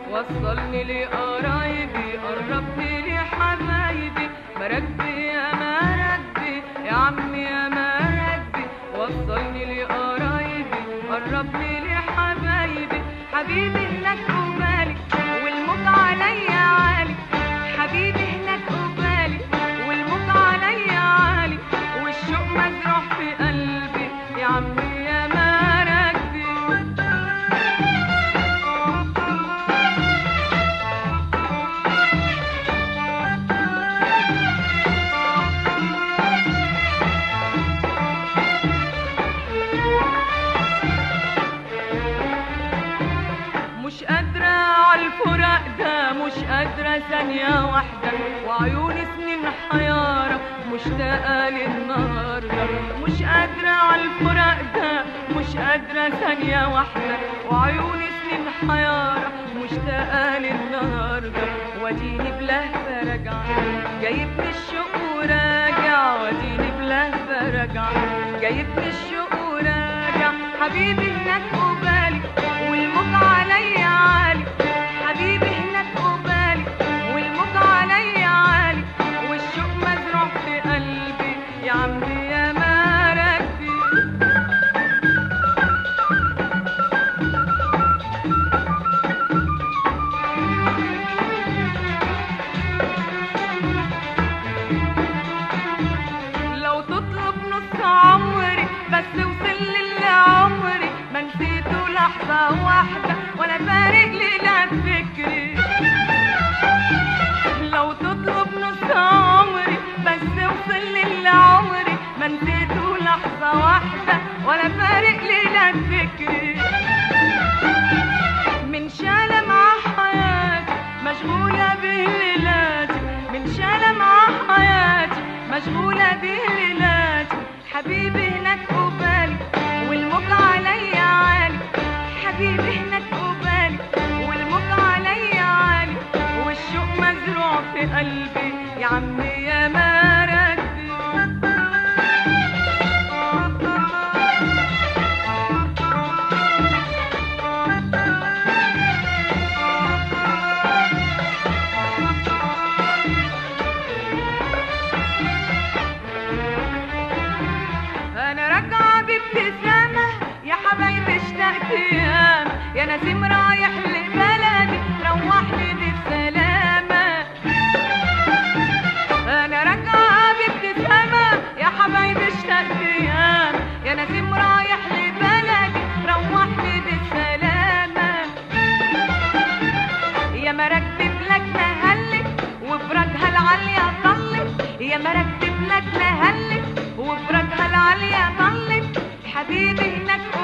وصلني لقرايبي قربني لحبايبي مراكبي يا مراكبي يا عمي يا مراكبي وصلني لقرايبي قربني لحبايبي حبيبي هناك قبالي والموج عليا عالي حبيبي هناك قبالي والموج عليا عالي والشوق مزروع في قلبي يا عمي يا مراكبي مش قادرة على الفراق ده مش قادرة ثانية واحدة وعيوني سنين حيارة مشتاقة للنهاردة مش قادرة على الفراق ده مش قادرة ثانية واحدة وعيوني سنين حيارة مشتاقة للنهاردة واديني بلهفة راجعة جايبني الشوق وراجع واديني بلهفة راجعة جايبني الشوق وراجع حبيبي هناك قبالي والموج عليا عالي حبيبي هناك قبالي والموج عليا عالي والشوق مزروع في قلبي يا عمي يا مراكبي لو تطلب نص عمري بس وصل لي عمري ما نسيته لحظة واحدة ولا فارق لي لا فكري لو تطلب نص عمري بس وصل لي عمري ما نسيته لحظة واحدة ولا فارق لي لا فكري من شالة مع حياتي مشغولة بهلالاتي من شالة مع حياتي مشغولة بهلالاتي حبيبي هناك قبالي والموج عليا عالي حبيبي هناك قبالي والموج عليا عالي والشوق مزروع في قلبي يا عمي يا مراكبي انا راجعه بابتسامه يا حبايبي اشتقت ياما يا نسيم رايح لبلدي روحني بالسلامه انا راجعه بابتسامه يا حبايبي اشتقت ياما يا نسيم رايح لبلدي روحني بالسلامه يا مراكب لجنة هلت وبراجها العالية طلت يا مراكب لجنة هلت وبراجها العالية طلت حبيبي هناك